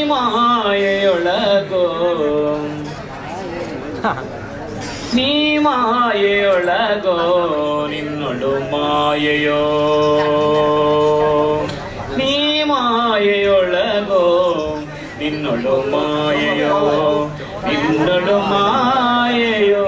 ಮಾಯೆಯೊಳಗೋ ನೀ ಮಾಯೆಯೊಳಗೋ ನಿನ್ನೊಳು ಮಾಯೆಯೋ ನೀ ಮಾಯೆಯೊಳಗೋ ನಿನ್ನೊಳು ಮಾಯೆಯೋ ನಿನ್ನೊಳು ಮಾಯೆಯೋ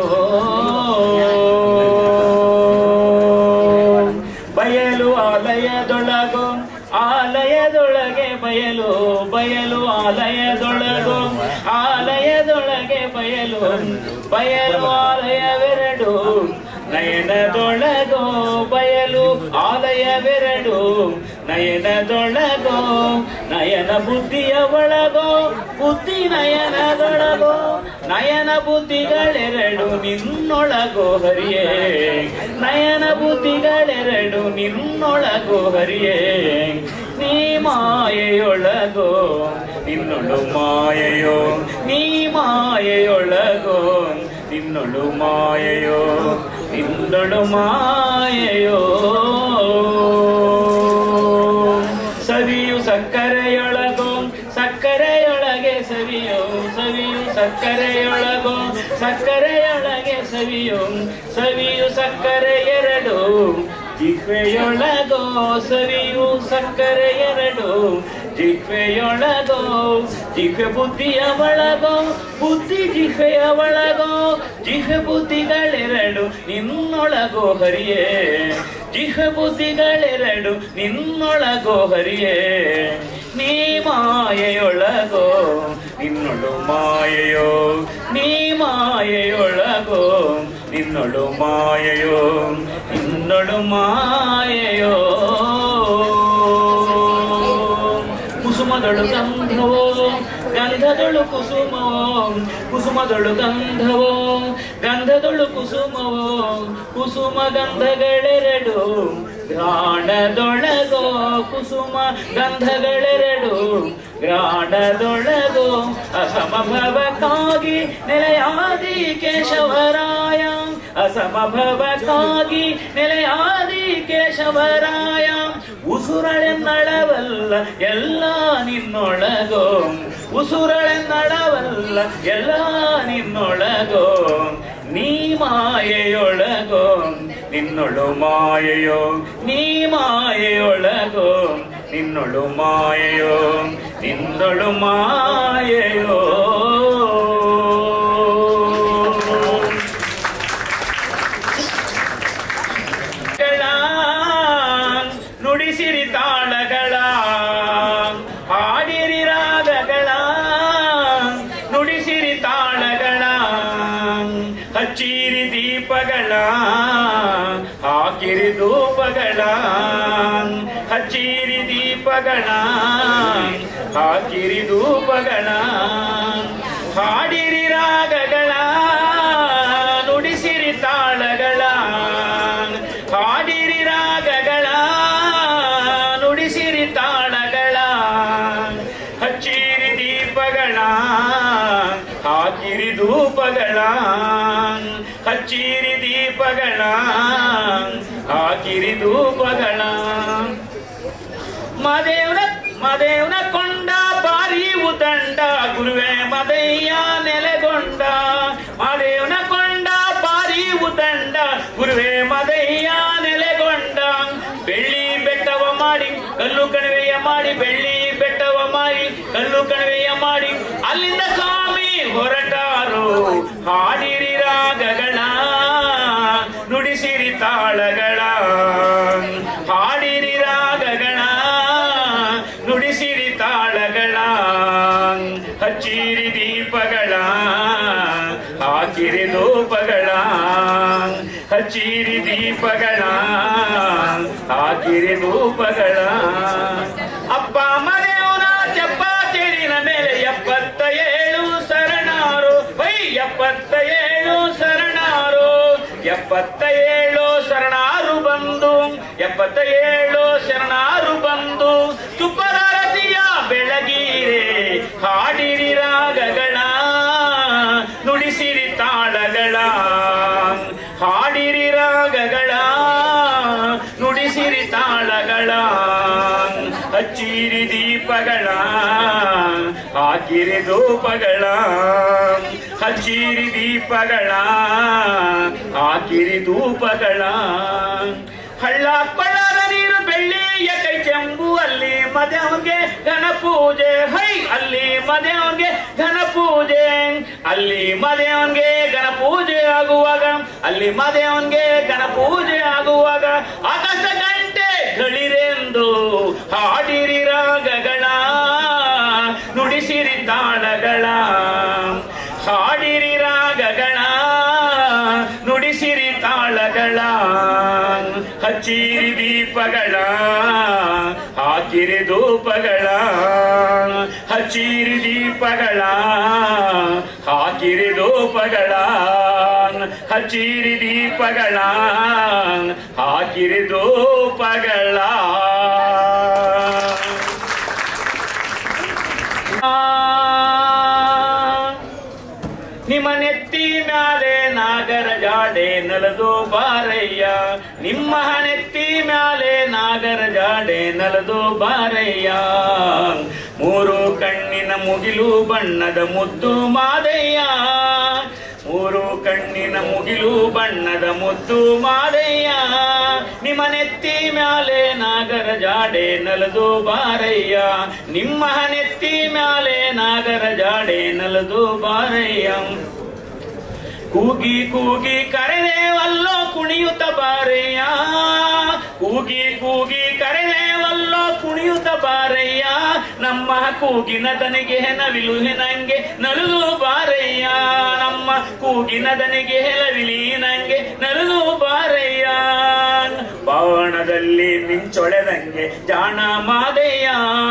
ಬಯಲು ಆಲಯದೊಳಗೋ ಆಲಯದೊಳಗೆ ಬಯಲು ಬಯಲು ಆಲಯದೊಳಗೋ ಆಲಯದೊಳಗೆ ಬಯಲು ಬಯಲು ಆಲಯವೆರಡು ನಯನದೊಳಗೋ ಬಯಲು ಆಲಯವೆರಡು ನಯನದೊಳಗೋ ನಯನ ಬುದ್ಧಿಯ ಒಳಗೋ ಬುದ್ಧಿ ನಯನದೊಳಗೋ ನಯನ ಬುದ್ಧಿಗಳೆರಡು ನಿನ್ನೊಳಗೋ ಹರಿಯೇ ನಯನ ಬುದ್ಧಿಗಳೆರಡು ನಿನ್ನೊಳಗೋ ಹರಿಯೇ ನೀ ಮಾಯೆಯೊಳಗೋ ನಿನ್ನೊಳು ಮಾಯೆಯೋ ನೀ ಮಾಯೆಯೊಳಗೋ ನಿನ್ನೊಳು ಮಾಯೆಯೋ ನಿನ್ನೊಳು ಮಾಯೆಯೋ ಸವಿಯು ಸಕ್ಕರೆಯೊಳಗೋ ಸಕ್ಕರೆಯೊಳಗೆ ಸವಿಯೋ ಸವಿಯು ಸಕ್ಕರೆಯೊಳಗೋ ಸಕ್ಕರೆಯೊಳಗೆ ಸವಿಯೋ ಸವಿಯು ಸಕ್ಕರೆ ಎರಡು ಜಿಹ್ವೆಯೊಳಗೋ ಸವಿಯು ಸಕ್ಕರೆ ಎರಡು ಜಿಹ್ವೆಯೊಳಗೋ ಜಿಹ್ವೆ ಬುದ್ಧಿಯ ಒಳಗೋ ಬುದ್ಧಿ ಜಿಹ್ವೆಯ ಒಳಗೋ ಜಿಹ್ವೆ ಬುದ್ಧಿಗಳೆರಡು ನಿನ್ನೊಳಗೋ ಹರಿಯೇ ಜಿಹ್ವೆ ಬುದ್ಧಿಗಳೆರಡು ನಿನ್ನೊಳಗೋ ಹರಿಯೇ ನೀ ಮಾಯೆಯೊಳಗೋ ನಿನ್ನೊಳು ಮಾಯೆಯೋ ನೀ ಮಾಯೆಯೊಳಗೋ ನಿನ್ನೊಳು ಮಾಯೆಯೋ ನಿನ್ನೊಳು ಮಾಯೆಯೋ ಕುಸುಮದೊಳು ಗಂಧವೋ ಗಂಧದೊಳು ಕುಸುಮವೋ ಕುಸುಮದೊಳು ಗಂಧವೋ ಗಂಧದೊಳು ಕುಸುಮವೋ ಕುಸುಮ ಗಂಧಗಳೆರಡು ಘ್ರಾಣದೊಳಗೋ ಕುಸುಮ ಗಂಧಗಳೆರಡು ಘ್ರಾಣದೊಳಗೋ ಅಸಮಭವಕ್ಕಾಗಿ ನೆಲೆಯಾದಿ ಕೇಶವರಾಯ ಅಸಮಭವಕ್ಕಾಗಿ ನೆಲೆಯಾದಿ ಕೇಶವರಾಯ ಉಸುರಳೆನ್ನಳವಲ್ಲ ಎಲ್ಲ ನಿನ್ನೊಳಗೋ ಉಸುರಳೆನ್ನಳವಲ್ಲ ಎಲ್ಲ ನಿನ್ನೊಳಗೋ ನೀ ಮಾಯೆಯೊಳಗೋ ನಿನ್ನೊಳು ಮಾಯೆಯೋ ನೀ ಮಾಯೆಯೊಳಗೋ ನಿನ್ನೊಳು ಮಾಯೆಯೋ ನಿನ್ನೊಳು ಮಾಯೆಯೋ ಗಳ ನುಡಿಸಿರಿ ತಾಳಗಳ ಹಾಡಿರಿ ರಾಗಗಳ ನುಡಿಸಿರಿ ತಾಳಗಳ ಹಚ್ಚಿರಿ ದೀಪಗಳ ಹಾಕಿರಿ ಧೂಪಗಳ ಹಚ್ಚಿರಿ ದೀಪಗಳ ಹಾಕಿರಿ ಧೂಪಗಳ ಹಾಡಿರಿ ರಾಗಗಳ ನುಡಿಸಿರಿ ತಾಳಗಳ ಹಾಡಿರಿ ರಾಗಗಳ ನುಡಿಸಿರಿ ತಾಳಗಳ ಹಚ್ಚಿರಿ ದೀಪಗಳ ಹಾಕಿರಿ ಧೂಪಗಳ ಹಚ್ಚಿರಿ ದೀಪಗಳ ಹಾಕಿರಿ ಧೂಪಗಳ ಮದೇವ್ನ ಮದೇವ್ನ ಕೊಂಡ ಬಾರಿ ಉದಂಡ ಗುರುವೆ ಮದಯ್ಯ ನೆಲೆಗೊಂಡ ಮದೇವ್ನ ಕೊಂಡ ಬಾರಿ ಉದಂಡ ಗುರುವೆ ಮದಯ್ಯ ನೆಲೆಗೊಂಡ ಬೆಳ್ಳಿ ಬೆಟ್ಟವ ಮಾಡಿ ಕಲ್ಲು ಕಣಿವೆಯ ಮಾಡಿ ಬೆಳ್ಳಿ ಬೆಟ್ಟವ ಮಾಡಿ ಕಲ್ಲು ಕಣಿವೆಯ ಮಾಡಿ ಅಲ್ಲಿಂದ ಸ್ವಾಮಿ ಹೊರಟಾರು ಹಾಡಿರಿ ರಾಗಗಳ ನುಡಿಸಿರಿ ತಾಳಗಳ ಹಾಡಿರಿ ರಾಗಗಳ ನುಡಿಸಿರಿ ತಾಳಗಳ ಹಚ್ಚಿರಿ ದೀಪಗಳ ಹಾಕಿರಿ ಧೂಪಗಳ ಹಚ್ಚಿರಿ ದೀಪಗಳ ಹಾಕಿರಿ ಧೂಪಗಳ ಅಪ್ಪ ಮನೆಯವನ ಚಪ್ಪಾಚೇರಿನ ಮೇಲೆ ಎಪ್ಪತ್ತ ಏಳು ಶರಣಾರು ವೈ ಎಪ್ಪತ್ತ ಏಳು ಶರಣಾರು ಎಪ್ಪತ್ತ ಏಳು ಶರಣಾರು ಬಂದು ಎಪ್ಪತ್ತ ಏಳು ಶರಣಾರು ಬಂದು ತುಪ್ಪರಾರತಿಯ ಬೆಳಗೀರೆ ಹಾಡಿರಿ ರಾಗಗಳ ನುಡಿಸಿರಿ ತಾಳಗಳ ಹಾಡಿರಿ ರಾಗಗಳ ನುಡಿಸಿರಿ ತಾಳಗಳ ಹಚ್ಚಿರಿ ದೀಪಗಳ ಹಾಕಿರಿ ಧೂಪಗಳ ಹಚ್ಚಿರಿ ದೀಪಗಳ ಹಾಕಿರಿ ಧೂಪಗಳ ಹಳ್ಳ ಕೊಳ್ಳದ ನೀರು ಬೆಳ್ಳಿಯ ಕೈ ಚೆಂಬು ಅಲ್ಲಿ ಮದವನ್ಗೆ ಘನ ಪೂಜೆ ಹೈ ಅಲ್ಲಿ ಮದವನ್ಗೆ ಘನ ಪೂಜೆ ಅಲ್ಲಿ ಮದವನ್ಗೆ ಘನ ಪೂಜೆ ಆಗುವಾಗ ಅಲ್ಲಿ ಮದವನ್ಗೆ ಘನ ಪೂಜೆ ಆಗುವಾಗ ಆಕಾಶ ಗಂಟೆ ಗಳಿರೆಂದು ಹಾಡಿರಿ ರಾಗಗಳ ನುಡಿಸಿರಿ ತಾಳಗಳ ಹಾಡಿರಿ ರಾಗಗಳ ನುಡಿಸಿರಿ ತಾಳಗಳ ಹಚ್ಚಿರಿ ದೀಪಗಳ ಹಾಕಿರಿ ಧೂಪಗಳ ಹಚ್ಚಿರಿ ದೀಪಗಳ ಹಾಕಿರಿ ಧೂಪಗಳ ಹಚ್ಚಿರಿ ದೀಪಗಳ ಹಾಕಿರಿ ಧೂಪಗಳ ನಿಮ್ಮ ನೆತ್ತಿ ಮ್ಯಾಲೆ ನಾಗರ ಜಾಡೆ ನಲದು ಬಾರಯ್ಯ ನಿಮ್ಮ ನೆತ್ತಿ ಮ್ಯಾಲೆ ನಾಗರ ಜಾಡೆ ನಲದು ಬಾರಯ್ಯ ಮೂರು ಕಣ್ಣಿನ ಮುಗಿಲು ಬಣ್ಣದ ಮುದ್ದು ಮಾದಯ್ಯ ಮೂರು ಕಣ್ಣಿನ ಮುಗಿಲು ಬಣ್ಣದ ಮುದ್ದು ಮಾದಯ್ಯ ನಿಮ್ಮ ನೆತ್ತಿ ಮ್ಯಾಲೆ ನಾಗರ ಜಾಡೆ ನಲದು ಬಾರಯ್ಯ ನಿಮ್ಮ ನೆತ್ತಿ ಮ್ಯಾಲೆ ನಾಗರ ಜಾಡೆ ನಲದು ಬಾರಯ್ಯ ಕೂಗಿ ಕೂಗಿ ಕರೆದೇವಲ್ಲೋ ಕುಣಿಯುತ್ತ ಬಾರಯ್ಯ ಕೂಗಿ ಕೂಗಿ ಕರೆದೇವಲ್ಲೋ ಕುಣಿಯುತ್ತ ಬಾರಯ್ಯ ನಮ್ಮ ಕೂಗಿನ ದನಿಗೆ ನವಿಲು ನಂಗೆ ನಲುದು ಬಾರಯ್ಯ ನಮ್ಮ ಕೂಗಿನ ದನಿಗೆ ನವಿಲಿ ನಂಗೆ ನಲುದು ಬಾರಯ್ಯ ಬಾಣದಲ್ಲಿ ಮಿಂಚೊಳೆದಂಗೆ ಜಾಣ ಮಾದಯ್ಯ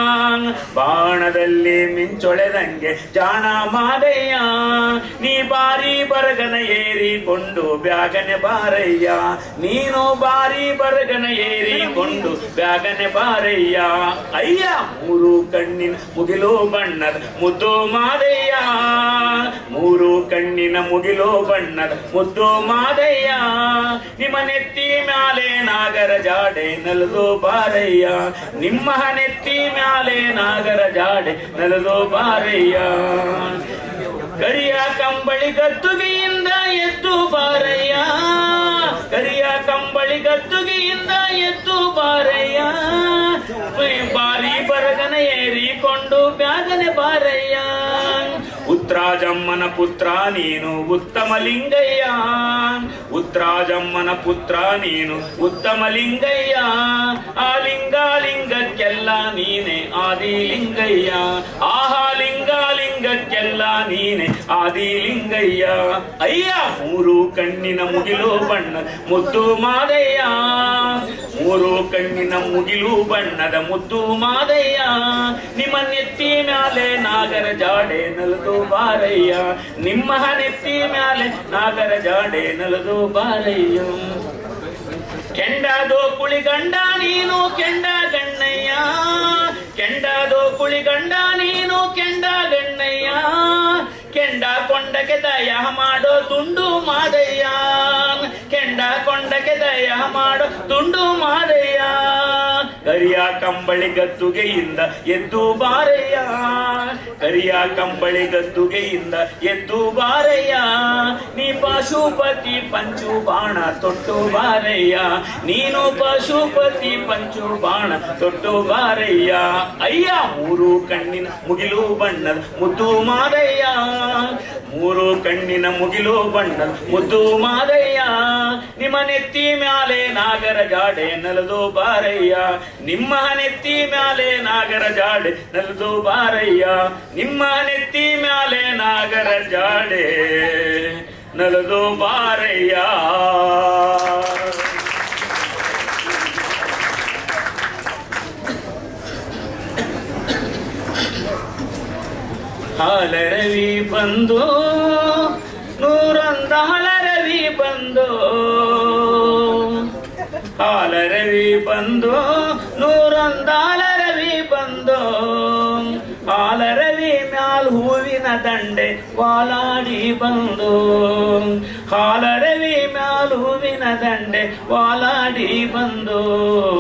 ಬಾಣದಲ್ಲಿ ಮಿಂಚೊಳೆದಂಗೆ ಜಾಣ ಮಾದಯ್ಯ ನೀ ಬಾರಿ ಬರಗನ ಏರಿಕೊಂಡು ಬ್ಯಾಗನೆ ಬಾರಯ್ಯ ನೀನು ಬಾರಿ ಬರಗನ ಏರಿಕೊಂಡು ಬ್ಯಾಗನೆ ಬಾರಯ್ಯ ಅಯ್ಯ ಮೂರು ಕಣ್ಣಿನ ಮುಗಿಲು ಬಣ್ಣದ ಮುದ್ದು ಮಾದಯ್ಯ ಮೂರು ಕಣ್ಣಿನ ಮುಗಿಲು ಬಣ್ಣದ ಮುದ್ದು ಮಾದಯ್ಯ ನಿಮ್ಮ ನೆತ್ತಿ ಮ್ಯಾಲೆ ನಾಗರ ಜಾಡೆ ನಲದು ಬಾರಯ್ಯ ನಿಮ್ಮ ನೆತ್ತಿ ಮ್ಯಾಲೆ ನಾಗರ ಜಾಡೆ ನಲದು ಬಾರಯ್ಯ ಕರಿಯ ಕಂಬಳಿ ಗದ್ದುಗೆಯಿಂದ ಎದ್ದು ಬಾರಯ್ಯ ಕರಿಯ ಕಂಬಳಿ ಗದ್ದುಗೆಯಿಂದ ಎದ್ದು ಬಾರಯ್ಯ ಬಾರಿ ಬರಗನ ಏರಿಕೊಂಡು ಬ್ಯಾಗನೆ ಬಾರಯ್ಯ ಉತ್ರಾಜಮ್ಮನ ಪುತ್ರ ನೀನು ಉತ್ತಮ ಲಿಂಗಯ್ಯ ಉತ್ರಾಜಮ್ಮನ ಪುತ್ರ ನೀನು ಉತ್ತಮ ಲಿಂಗಯ್ಯ ಆ ಲಿಂಗ ಲಿಂಗಕ್ಕೆಲ್ಲ ನೀನೆ ಆದಿ ಲಿಂಗಯ್ಯ ಆಹಾ ಲಿಂಗ ಲಿಂಗಕ್ಕೆಲ್ಲ ನೀನೆ ಆದಿ ಲಿಂಗಯ್ಯ ಅಯ್ಯ ಮೂರು ಕಣ್ಣಿನ ಮುಗಿಲು ಬಣ್ಣ ಮುದ್ದು ಮಾದಯ್ಯ ಮೂರು ಕಣ್ಣಿನ ಮುಗಿಲು ಬಣ್ಣದ ಮುದ್ದು ಮಾದಯ್ಯ ನಿಮ್ಮ ನೆತ್ತಿ ಮ್ಯಾಲೆ ನಾಗರ ಜಾಡೆ ನಲದು ಬಾರಯ್ಯ ನಿಮ್ಮ ನೆತ್ತಿ ಮ್ಯಾಲೆ ನಾಗರ ಜಾಡೆ ನಲದು ಬಾರಯ್ಯ ಕೆಂಡದೋ ಕುಳಿಗಂಡ ನೀನು ಕೆಂಡ ಗಣ್ಣಯ್ಯ ಕೆಂಡದೋ ಕುಳಿಗಂಡ ನೀನು ಕೆಂಡ ಗಣ್ಣಯ್ಯ ಕೆಂಡ ಕೊಂಡಕ್ಕೆ ದಯ ಮಾಡೋ ತುಂಡು ಮಾದಯ್ಯ ಕೆಂಡ ಕೊಂಡಕ್ಕೆ ದಯ ಮಾಡೋ ತುಂಡು ಮಾದಯ್ಯ ಕರಿಯ ಕಂಬಳಿ ಗದ್ದುಗೆಯಿಂದ ಎದ್ದು ಬಾರಯ್ಯ ಕರಿಯ ಕಂಬಳಿ ಗದ್ದುಗೆಯಿಂದ ಎದ್ದು ಬಾರಯ್ಯ ನೀ ಪಶುಪತಿ ಪಂಚು ಬಾಣ ತೊಟ್ಟು ಬಾರಯ್ಯ ನೀನು ಪಶುಪತಿ ಪಂಚು ಬಾಣ ತೊಟ್ಟು ಬಾರಯ್ಯ ಅಯ್ಯ ಮೂರು ಕಣ್ಣಿನ ಮುಗಿಲು ಬಣ್ಣದ ಮುದ್ದು ಮಾದಯ್ಯ ಮೂರು ಕಣ್ಣಿನ ಮುಗಿಲು ಬಣ್ಣದ ಮುದ್ದು ಮಾದಯ್ಯ ನಿಮ್ಮ ನೆತ್ತಿ ಮ್ಯಾಲೆ ನಾಗರ ಜಾಡೆ ನಲದು ಬಾರಯ್ಯ ನಿಮ್ಮ ನೆತ್ತಿ ಮ್ಯಾಲೆ ನಾಗರ ಜಾಡೆ ನಲದು ಬಾರಯ್ಯ ನಿಮ್ಮ ನೆತ್ತಿ ಮ್ಯಾಲೆ ನಾಗರ ಜಾಡೆ ನಲದು ಬಾರಯ್ಯ ಹಾಲರವಿ ಬಂದು ನೂರೊಂದ ಹಲರವಿ ಬಂದು ಹಾಲರವಿ ಬಂದು ನೂರೊಂದ ಹಾಲರವಿ ಬಂದು ಹಾಲರವಿ ಮ್ಯಾಲ್ ಹೂವಿನ ದಂಡೆ ವಾಲಾಡಿ ಬಂದು ಹಾಲರವಿ ಮ್ಯಾಲ್ ಹೂವಿನ ದಂಡೆ ವಾಲಾಡಿ ಬಂದು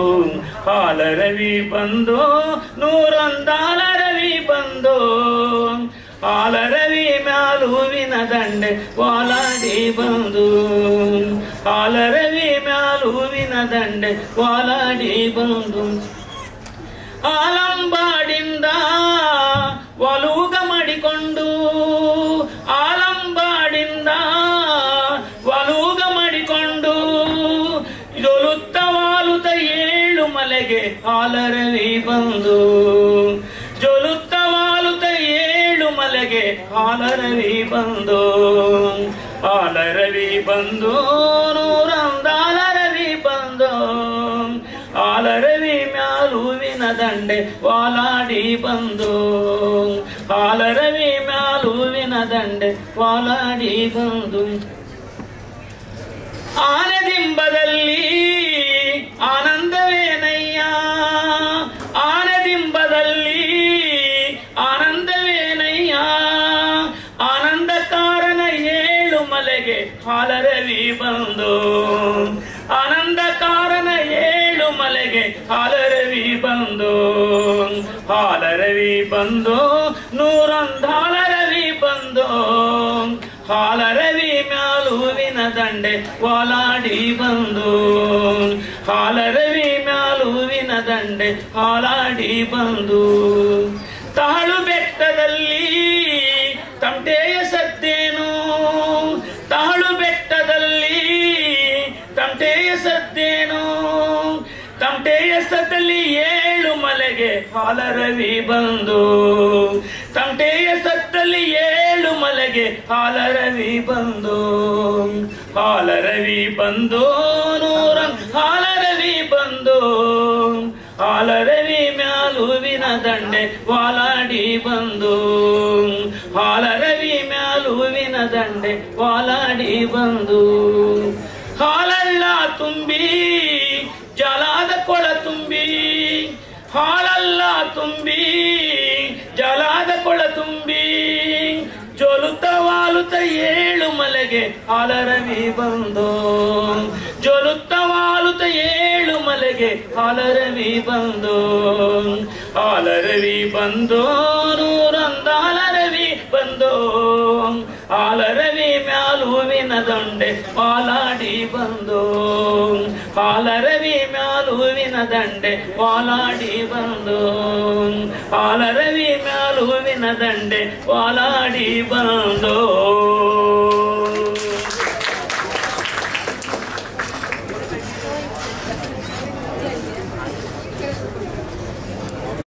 ಹಾಲರವಿ ಬಂದು ನೂರೊಂದ ಹಾಲರವಿ ಬಂದು ಹಾಲರವಿ ಮ್ಯಾಲು ಹೂವಿನ ದಂಡೆ ವಾಲಾಡಿ ಬಂದು ಹಾಲರವಿ ಮ್ಯಾಲು ಹೂವಿನ ದಂಡೆ ವಾಲಾಡಿ ಬಂದು ಆಲಂಬಾಡಿಂದ ಒಲೂಗ ಮಾಡಿಕೊಂಡು ಆಲಂಬಾಡಿಂದ ಒಲೂಗ ಮಾಡಿಕೊಂಡು ಜೊಲುತ್ತ ವಾಲುತ್ತ ಏಳು ಮಲೆಗೆ ಹಾಲರವಿ ಬಂದು ಜೊಲುತ್ತ ವಾಲುತ್ತ ಏಳು ಮಲೆಗೆ ಹಾಲರವಿ ಬಂದು ಹಾಲರವಿ ಬಂದು ನೂರಂದಾಲರವಿ ಬಂದು ಹಾಲರವಿ ಮ್ಯಾಲುವಿನ ದಂಡೆ ವಾಲಾಡಿ ಬಂದು ಹಾಲರವಿ ಮ್ಯಾಲುವಿನ ದಂಡೆ ವಾಲಾಡಿ ಬಂದು ಆನದಿಂಬದಲ್ಲಿ ಆನಂದವೇನಯ್ಯ ಆನದಿಂಬದಲ್ಲಿ ಆನಂದವೇನಯ್ಯ ಆನಂದ ಕಾರಣ ಏಳು ಮಲೆಗೆ ಹಾಲರವಿ ಬಂದು ಆನಂದ ಕಾರಣ ಏಳು ಮಲೆಗೆ ಹಾಲರವಿ ಬಂದು ಹಾಲರವಿ ಬಂದು ನೂರೊಂದಾಲರವಿ ಬಂದು ಹಾಲರವಿ ಮ್ಯಾಲುವಿನ ದಂಡೆ ವಾಲಾಡಿ ಬಂದು ಹಾಲರವಿ ಮ್ಯಾಲುವಿನ ದಂಡೆ ಹಾಲಾಡಿ ಬಂದು ತಾಳು ಬೆಟ್ಟದಲ್ಲಿ ತಮಟೆಯ ಸದ್ದೇನು ತಾಳು ಬೆಟ್ಟದಲ್ಲಿ ತಮಟೆಯ ಸದ್ದೇನು ತಮಟೆಯ ಸತ್ತಲ್ಲಿ ಏಳು ಮಲೆಗೆ ಹಾಲರವಿ ಬಂದು ತಮಟೆಯ ಸತ್ತಲ್ಲಿ ಏಳು ಮಲೆಗೆ ಹಾಲರವಿ ಬಂದು ಹಾಲರವಿ ಬಂದು ನೂರ ಹಾಲರವಿ ಬಂದು ಹಾಲರವಿ ಮ್ಯಾಲುವಿನ ದಂಡೆ ವಾಲಾಡಿ ಬಂದು ಹಾಲರವಿ ಮ್ಯಾಲುವಿನ ದಂಡೆ ವಾಲಾಡಿ ಬಂದು ಹಾಲಲ್ಲ ತುಂಬಿ ಜಲಾದ ಕೊಳ ತುಂಬಿ ಹಾಲಲ್ಲ ತುಂಬಿ ಜಲಾದ ಕೊಳ ತುಂಬಿ ಜೊಲುತ ವಾಲುತ ಏಳು ಮಲೆಗೆ ಹಾಲರವಿ ಬಂದು ಜೊಲುತ್ತ ವಾಲುತ ಏಳು ಮಲೆಗೆ ಹಾಲರವಿ ಬಂದು ಹಾಲರವಿ ಬಂದು ನೂರೊಂದಾಲರವಿ ಬಂದು ಹಾಲರವಿ ಮ್ಯಾಲುವಿನ ದಂಡೆ ವಾಲಾಡಿ ಬಂದು ಹಾಲರವಿ ಮ್ಯಾಲುವಿನ ದಂಡೆ ವಾಲಾಡಿ ಬಂದು ಹಾಲರವಿ ಮ್ಯಾಲುವಿನ ದಂಡೆ ವಾಲಾಡಿ ಬಂದು